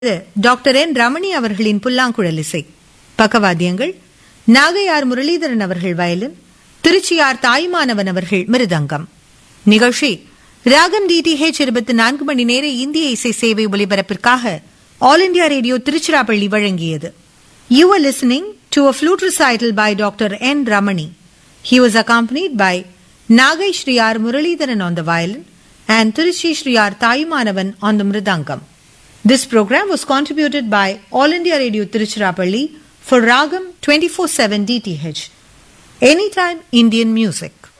Doctor N Ramani அவர்களின் புல்லாங்குழல் இசை பக்கவாத்தியங்கள் நாகையார் முரளிதரன் அவர்கள் வயலின் திருச்சியார் தாய்மானவன் அவர்கள் மிருதங்கம் நிகழ்ச்சி ராகம் டிடிஹெச் இருபத்தி நான்கு மணி நேர இந்திய இசை சேவை ஒலிபரப்பிற்காக ஆல் இண்டியா ரேடியோ திருச்சிராப்பள்ளி வழங்கியது you are listening to a flute recital by doctor N Ramani He was accompanied by Nagai Shriyar Muralidharan on the violin and Tiruchi Shriyar Tayumanavan on the mridangam. This program was contributed by All India Radio Tiruchirappalli for Ragam 24/7 DTH. Anytime Indian music.